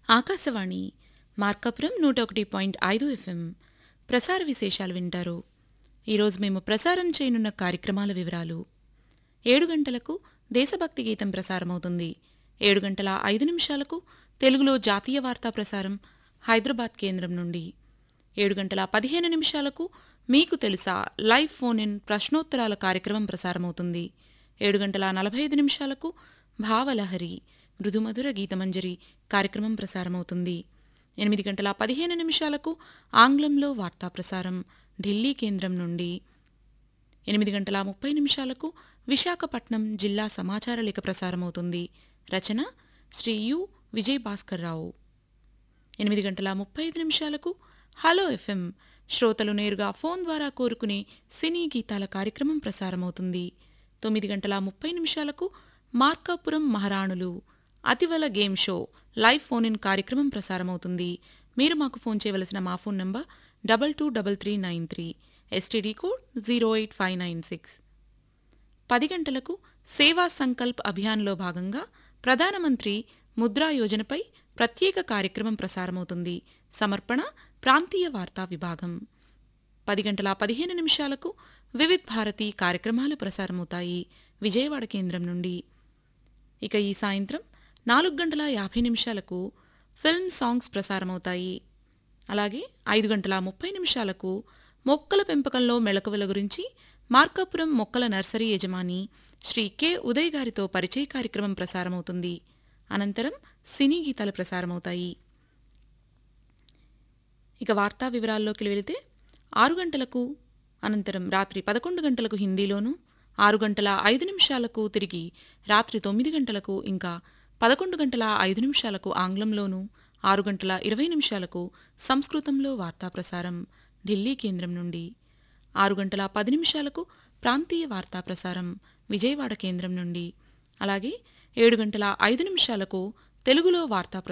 ఆకాశవాణి మార్కాపురం నూట ఒకటి పాయింట్ ఐదు ఎఫ్ఎం ప్రసార విశేషాలు వింటారు ఈరోజు మేము ప్రసారం చేయనున్న కార్యక్రమాల వివరాలు ఏడు గంటలకు దేశభక్తి గీతం ప్రసారమవుతుంది ఏడు గంటల ఐదు నిమిషాలకు తెలుగులో జాతీయ వార్తా ప్రసారం హైదరాబాద్ కేంద్రం నుండి ఏడు గంటల పదిహేను నిమిషాలకు మీకు తెలుసా లైవ్ ఫోన్ ఇన్ ప్రశ్నోత్తరాల కార్యక్రమం ప్రసారమవుతుంది ఏడు గంటల నలభై ఐదు నిమిషాలకు భావలహరి మృదుమధుర గీతమంజరి కార్యక్రమం ప్రసారమవుతుంది ఎనిమిది గంటల పదిహేను నిమిషాలకు ఆంగ్లంలో వార్తా ప్రసారం ఢిల్లీ కేంద్రం నుండి ఎనిమిది గంటల ముప్పై నిమిషాలకు విశాఖపట్నం జిల్లా సమాచార లేఖ ప్రసారమవుతుంది రచన శ్రీ యు విజయ్ భాస్కర్ రావు ఎనిమిది గంటల ముప్పై ఐదు నిమిషాలకు హలో ఎఫ్ఎం శ్రోతలు నేరుగా ఫోన్ ద్వారా కోరుకునే సినీ గీతాల కార్యక్రమం ప్రసారమవుతుంది తొమ్మిది గంటల ముప్పై నిమిషాలకు మార్కాపురం మహారాణులు అతివల game show live phone in కార్యక్రమం ప్రసారమవుతుంది మీరు మాకు ఫోన్ చేయవలసిన మా phone number double two double three nine three STD code zero eight five nine six పది గంటలకు సేవా సంకల్ప్ అభియాన్లో భాగంగా ప్రధానమంత్రి ముద్రా యోజనపై ప్రత్యేక కార్యక్రమం ప్రసారమవుతుంది సమర్పణ ప్రాంతీయ వార్తా విభాగం పది గంటల పదిహేను నిమిషాలకు వివిధ్ భారతి కార్యక్రమాలు ప్రసారమవుతాయి విజయవాడ కేంద్రం నుండి ఇక ఈ సాయంత్రం నాలుగు గంటల యాభై నిమిషాలకు ఫిల్మ్ సాంగ్స్ ప్రసారమవుతాయి అలాగే ఐదు గంటల ముప్పై నిమిషాలకు మొక్కల పెంపకంలో మెళకువల గురించి మార్కాపురం మొక్కల నర్సరీ యజమాని శ్రీ కె ఉదయ్ గారితో పరిచయ కార్యక్రమం ప్రసారమవుతుంది అనంతరం సినీ గీతాలు ప్రసారమవుతాయి ఇక వార్తా వివరాల్లోకి వెళితే ఆరు గంటలకు అనంతరం రాత్రి పదకొండు గంటలకు హిందీలోను ఆరు గంటల ఐదు నిమిషాలకు తిరిగి రాత్రి తొమ్మిది గంటలకు ఇంకా పదకొండు గంటల ఐదు నిమిషాలకు ఆంగ్లంలోను ఆరు గంటల ఇరవై నిమిషాలకు సంస్కృతంలో వార్తా ప్రసారం ఢిల్లీ కేంద్రం నుండి ఆరు గంటల పది నిమిషాలకు ప్రాంతీయ వార్తా ప్రసారం విజయవాడ కేంద్రం నుండి అలాగే ఏడు గంటల ఐదు నిమిషాలకు తెలుగులో వార్తా